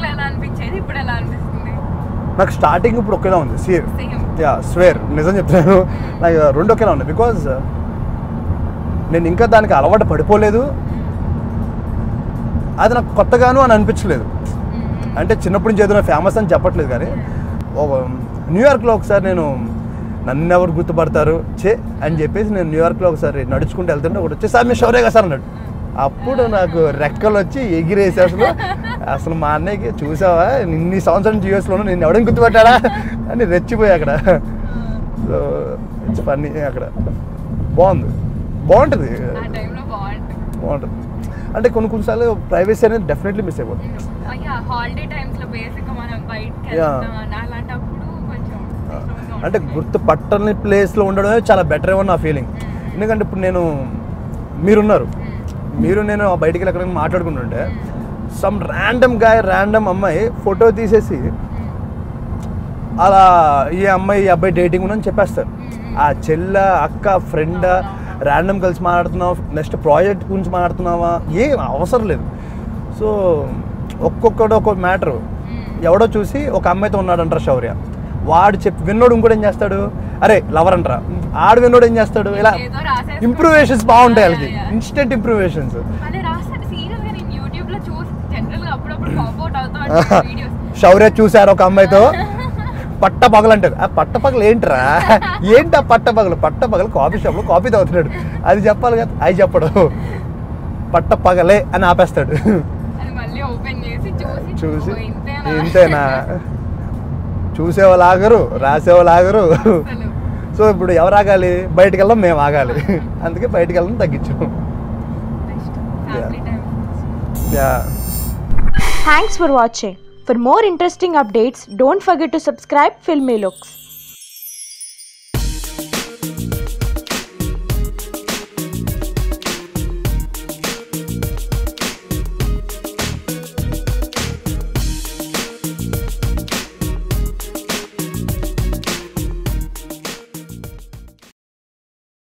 లో ఎలా అనిపించేది ఇప్పుడు ఎలా అనిపిస్తుంది నాకు స్టార్టింగ్ ఇప్పుడు ఒకేలా ఉంది సీర్ సేమ్ యా స్వేర్ నిజం చెప్తున్నాను నాకు రెండు ఒకేలా ఉంది బికాజ్ నేను ఇంకా దానికి అలవాటు పడిపోలేదు అది నాకు కొత్తగాను అని అనిపించలేదు అంటే చిన్నప్పటి నుంచి ఏదైనా ఫేమస్ అని చెప్పట్లేదు కానీ ఒక న్యూయార్క్లో ఒకసారి నేను నన్ను ఎవరు గుర్తుపడతారు చే అని చెప్పేసి నేను న్యూయార్క్లో ఒకసారి నడుచుకుంటూ వెళ్తుంటే ఒకటి వచ్చి సార్ మీ షౌరే కదా సార్ అన్నాడు అప్పుడు నాకు రెక్కలు వచ్చి ఎగిరేసి అసలు అసలు మా అన్నయ్యకి చూసావా ఇన్ని సంవత్సరం యూఎస్లోనూ నేను ఎవడని గుర్తుపట్టాడా అని రెచ్చిపోయి అక్కడ సో ఇట్స్ ఫన్నీ అక్కడ బాగుంది బాగుంటుంది ఆ టైంలో బాగుంటుంది బాగుంటుంది అంటే కొన్ని కొన్నిసార్లు ప్రైవసీ అనేది డెఫినెట్లీ మిస్ అయిపోతుంది అయ్యా హాలిడే టైమ్స్ లో బేసిక్ మనం బయటకి Yeah. వెళ్తాం అలాంటప్పుడు కొంచెం slow గా అంటే ఉంటుంది. గుర్తుపట్టని ప్లేస్లో ఉండడమే చాలా బెటర్ ఏమో నా ఫీలింగ్ ఎందుకంటే ఇప్పుడు నేను మీరున్నారు మీరు నేను బయటికి వెళ్ళి ఎక్కడికైనా మాట్లాడుకుంటుంటే సమ్ ర్యాండమ్ గాయ ర్యాండమ్ అమ్మాయి ఫోటో తీసేసి అలా ఈ అమ్మాయి ఈ అబ్బాయి డేటింగ్ ఉందని చెప్పేస్తారు ఆ చెల్ల అక్క ఫ్రెండ్ ర్యాండమ్ కలిసి మాట్లాడుతున్నావు నెక్స్ట్ ప్రాజెక్ట్ గురించి మాట్లాడుతున్నావా ఏం అవసరం లేదు సో ఒక్కొక్కడు ఒక్కొక్క మ్యాటర్ ఎవడో చూసి ఒక అమ్మాయితో ఉన్నాడంటారు శౌర్య వాడు చెప్పి విన్నోడు ఇంకోటి ఏం చేస్తాడు అరే లవర్ అంటారా ఆడు విన్నోడు ఏం చేస్తాడు ఇలా ఏదో రాసేస్తాడు. ఇంప్రూవేషన్స్ బాగుంటాయి Yeah, వాళ్ళకి yeah, yeah. ఇన్స్టెంట్ ఇంప్రూవేషన్స్ అదే రాస్తాడు సీరియస్ గా నేను యూట్యూబ్ లో చూసి జనరల్ గా అప్పుడప్పుడు పాప్ అవుట్ అవుతా ఉంటాయి వీడియోస్ శౌర్య చూశారు ఒక అమ్మాయితో పట్ట పగలు అంటారు ఆ పట్ట పగలు ఏంట్రా ఏంటి ఆ పట్ట పగలు పట్ట పగలు కాఫీ షాప్లో కాఫీ తాగుతున్నాడు అది చెప్పాలి కదా అది చెప్పడు పట్ట పగలే అని ఆపేస్తాడు అది మళ్ళీ ఓపెన్ చేసి చూసి చూసి "ఓ, ఇంతేనా ఇంతేనా చూసేవాళ్ళు ఆగరు రాసేవాళ్ళు ఆగరు అసలు సో ఇప్పుడు ఎవరు ఆగాలి బయటికి వెళ్ళడం మేము ఆగాలి అందుకే బయటికి వెళ్ళడం తగ్గించాం best family time yeah Thanks for watching. For more interesting updates, don't forget to subscribe Filmy Looks.